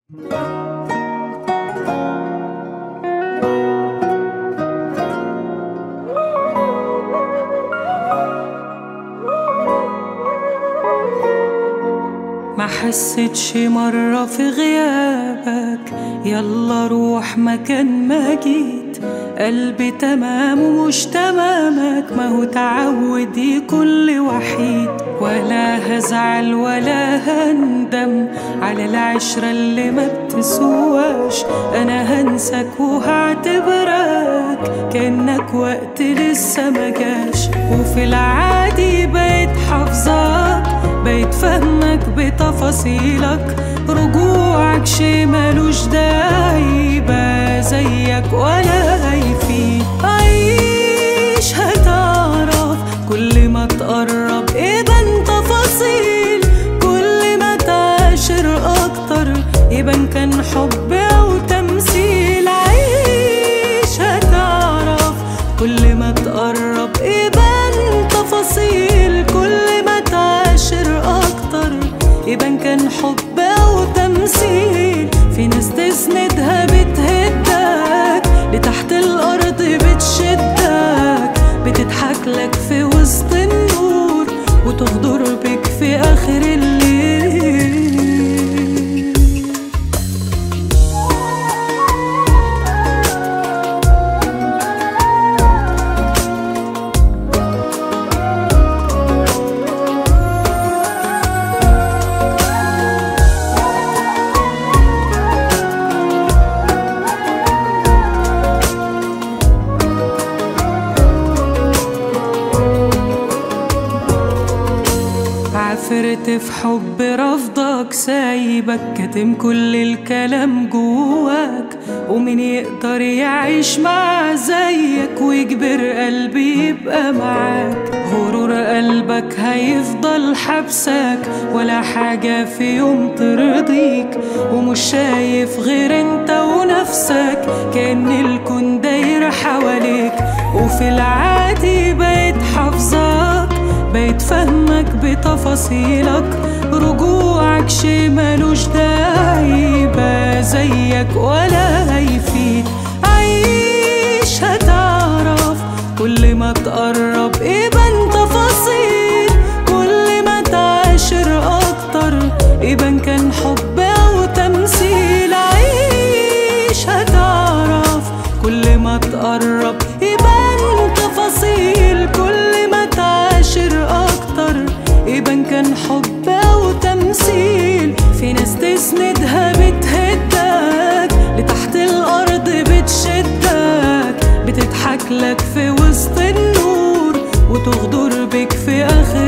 ما حسيتش مرة في غيابك يلا روح مكان ما جيت قلبي تمام ومش تمامك ما هو تعود يكون لي وحيد ولا هزعل ولا هندم على العشرة اللي ما بتسواش أنا هنسك وهعتبرك كأنك وقت لسه ما جاش وفي العادي بقيت حافظاك بقيت فهمك بتفاصيلك رجوعك شي ملوش داعي يبقى زيك ولا هيفيد عيش هتعرف كل ما تقرب يبان تفاصيل كل ما تعاشر اكتر يبان كان حب او تمثيل عيش هتعرف كل ما تقرب يبان تفاصيل كل ما تعاشر اكتر يبان كان حب او تمثيل في ناس تسندها بتهدك لتحت الارض بتشدك بتضحك لك في وسط النور وتغدر بك في اخر الليل عفرت في حب رفضك سايبك كاتم كل الكلام جواك ومين يقدر يعيش مع زيك ويجبر قلبي يبقى معاك غرور قلبك هيفضل حبسك ولا حاجة في يوم ترضيك ومش شايف غير انت ونفسك كأن الكون داير حواليك وفي العادي بقيت حافظاك بقيت فهمك بتفاصيلك رجوعك شي ملوش داعي يبقى زيك ولا هيفيد عيش هتعرف كل ما تقرب يبان تفاصيل كل ما تعاشر اكتر يبان كان حب او تمثيل عيش هتعرف كل ما تقرب يبان تفاصيل كل ما تعاشر اكتر يبان كان حب او تمثيل في ناس تسندها بتهدك لتحت الارض بتشدك بتضحك لك في وسط النور وتغدر بك في اخر